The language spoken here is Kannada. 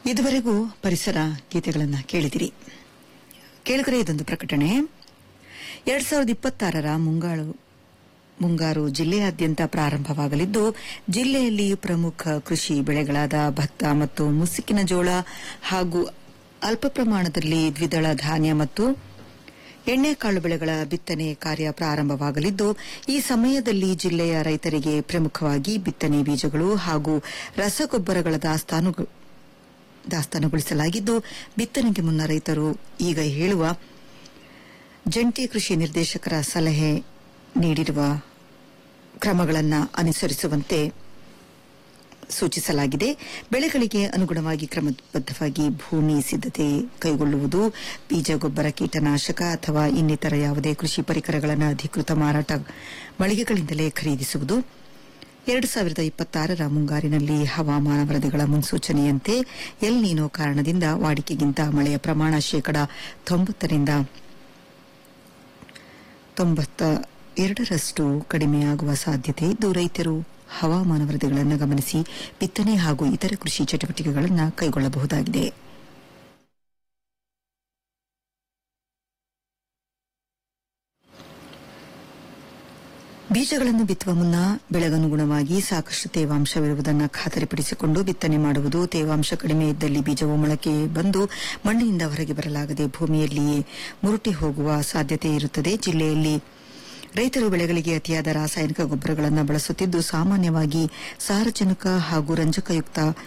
ಇದುವರೆಗೂ ಪರಿಸರ ಗೀತೆಗಳನ್ನು ಕೇಳಿದಿರಿ ಕೇಳಿದರೆ ಇದೊಂದು ಪ್ರಕಟಣೆ ಎರಡ್ ಸಾವಿರದ ಇಪ್ಪತ್ತಾರರ ಮುಂಗಾರು ಮುಂಗಾರು ಜಿಲ್ಲೆಯಾದ್ಯಂತ ಪ್ರಾರಂಭವಾಗಲಿದ್ದು ಜಿಲ್ಲೆಯಲ್ಲಿ ಪ್ರಮುಖ ಕೃಷಿ ಬೆಳೆಗಳಾದ ಭತ್ತ ಮತ್ತು ಮುಸುಕಿನ ಜೋಳ ಹಾಗೂ ಅಲ್ಪ ಪ್ರಮಾಣದಲ್ಲಿ ದ್ವಿದಳ ಧಾನ್ಯ ಮತ್ತು ಎಣ್ಣೆಕಾಳು ಬೆಳೆಗಳ ಬಿತ್ತನೆ ಕಾರ್ಯ ಪ್ರಾರಂಭವಾಗಲಿದ್ದು ಈ ಸಮಯದಲ್ಲಿ ಜಿಲ್ಲೆಯ ರೈತರಿಗೆ ಪ್ರಮುಖವಾಗಿ ಬಿತ್ತನೆ ಬೀಜಗಳು ಹಾಗೂ ರಸಗೊಬ್ಬರಗಳ ದಾಸ್ತಾನು ದಾಸ್ತಾನುಗೊಳಿಸಲಾಗಿದ್ದು ಬಿತ್ತನೆಗೆ ಮುನ್ನ ರೈತರು ಈಗ ಹೇಳುವ ಜಂಟಿ ಕೃಷಿ ನಿರ್ದೇಶಕರ ಸಲಹೆ ನೀಡಿರುವ ಕ್ರಮಗಳನ್ನು ಅನುಸರಿಸುವಂತೆ ಸೂಚಿಸಲಾಗಿದೆ ಬೆಳೆಗಳಿಗೆ ಅನುಗುಣವಾಗಿ ಕ್ರಮಬದ್ದವಾಗಿ ಭೂಮಿ ಸಿದ್ದತೆ ಕೈಗೊಳ್ಳುವುದು ಬೀಜ ಗೊಬ್ಬರ ಕೀಟನಾಶಕ ಅಥವಾ ಇನ್ನಿತರ ಯಾವುದೇ ಕೃಷಿ ಪರಿಕರಗಳನ್ನು ಅಧಿಕೃತ ಮಾರಾಟ ಮಳಿಗೆಗಳಿಂದಲೇ ಖರೀದಿಸುವುದು ಎರಡು ಸಾವಿರದ ಇಪ್ಪತ್ತಾರರ ಮುಂಗಾರಿನಲ್ಲಿ ಹವಾಮಾನ ವರದಿಗಳ ಮುನ್ಸೂಚನೆಯಂತೆ ಎಲ್ ನೀನೋ ಕಾರಣದಿಂದ ವಾಡಿಕೆಗಿಂತ ಮಳೆಯ ಪ್ರಮಾಣ ಶೇಕಡ ತೊಂಬತ್ತರಿಂದ ತೊಂಬತ್ತ ಎರಡರಷ್ಟು ಕಡಿಮೆಯಾಗುವ ಸಾಧ್ಯತೆ ಇದ್ದು ರೈತರು ಹವಾಮಾನ ವರದಿಗಳನ್ನು ಗಮನಿಸಿ ಬಿತ್ತನೆ ಹಾಗೂ ಇತರ ಕೃಷಿ ಚಟುವಟಿಕೆಗಳನ್ನು ಕೈಗೊಳ್ಳಬಹುದಾಗಿದೆ ಬೀಜಗಳನ್ನು ಬಿತ್ತುವ ಮುನ್ನ ಬೆಳೆಗನುಗುಣವಾಗಿ ಸಾಕಷ್ಟು ತೇವಾಂಶವಿರುವುದನ್ನು ಖಾತರಿಪಡಿಸಿಕೊಂಡು ಬಿತ್ತನೆ ಮಾಡುವುದು ತೇವಾಂಶ ಕಡಿಮೆ ಇದ್ದಲ್ಲಿ ಬೀಜವು ಮೊಳಕೆ ಬಂದು ಮಣ್ಣಿನಿಂದ ಹೊರಗೆ ಬರಲಾಗದೆ ಭೂಮಿಯಲ್ಲಿಯೇ ಮುರುಟಿ ಹೋಗುವ ಸಾಧ್ಯತೆ ಇರುತ್ತದೆ ಜಿಲ್ಲೆಯಲ್ಲಿ ರೈತರು ಬೆಳೆಗಳಿಗೆ ಅತಿಯಾದ ರಾಸಾಯನಿಕ ಗೊಬ್ಬರಗಳನ್ನು ಬಳಸುತ್ತಿದ್ದು ಸಾಮಾನ್ಯವಾಗಿ ಸಾರಜನಕ ಹಾಗೂ ರಂಜಕಯುಕ್ತ